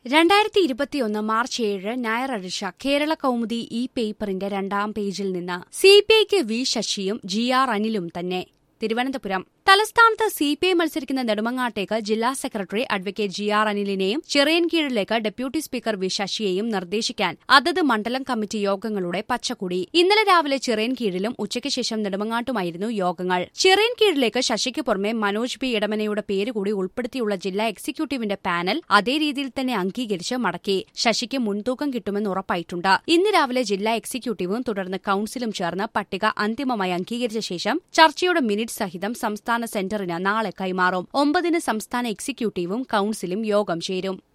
രണ്ടായിരത്തി ഇരുപത്തിയൊന്ന് മാർച്ച് ഏഴ് ഞായറാഴ്ച കേരള കൗമുദി ഈ പേപ്പറിന്റെ രണ്ടാം പേജിൽ നിന്ന് സി പി ഐക്ക് വി ശശിയും ജി ആർ അനിലും തന്നെ തിരുവനന്തപുരം തലസ്ഥാനത്ത് സി പി ഐ മത്സരിക്കുന്ന നെടുമങ്ങാട്ടേക്ക് ജില്ലാ സെക്രട്ടറി അഡ്വക്കേറ്റ് ജി ആർ അനിലിനെയും ചിറയൻകീഴിലേക്ക് ഡെപ്യൂട്ടി സ്പീക്കർ വി ശശിയെയും നിർദ്ദേശിക്കാൻ അതത് മണ്ഡലം കമ്മിറ്റി യോഗങ്ങളുടെ പച്ചക്കുടി ഇന്നലെ രാവിലെ ചിറയൻകീഴിലും ഉച്ചയ്ക്ക് ശേഷം നെടുമങ്ങാട്ടുമായിരുന്നു യോഗങ്ങൾ ചിറയൻകീഴിലേക്ക് ശശിക്ക് പുറമെ മനോജ് പി ഇടമനയുടെ പേര് കൂടി ഉൾപ്പെടുത്തിയുള്ള ജില്ലാ എക്സിക്യൂട്ടീവിന്റെ പാനൽ അതേ രീതിയിൽ തന്നെ അംഗീകരിച്ച് മടക്കി ശശിക്ക് മുൻതൂക്കം കിട്ടുമെന്ന് ഉറപ്പായിട്ടുണ്ട് ഇന്ന് രാവിലെ ജില്ലാ എക്സിക്യൂട്ടീവും തുടർന്ന് കൌൺസിലും ചേർന്ന് പട്ടിക അന്തിമമായി അംഗീകരിച്ച ശേഷം ചർച്ചയുടെ മിനിറ്റ് സഹിതം സംസ്ഥാന സെന്ററിന് നാളെ കൈമാറും ഒമ്പതിന് സംസ്ഥാന എക്സിക്യൂട്ടീവും കൌൺസിലും യോഗം ചേരും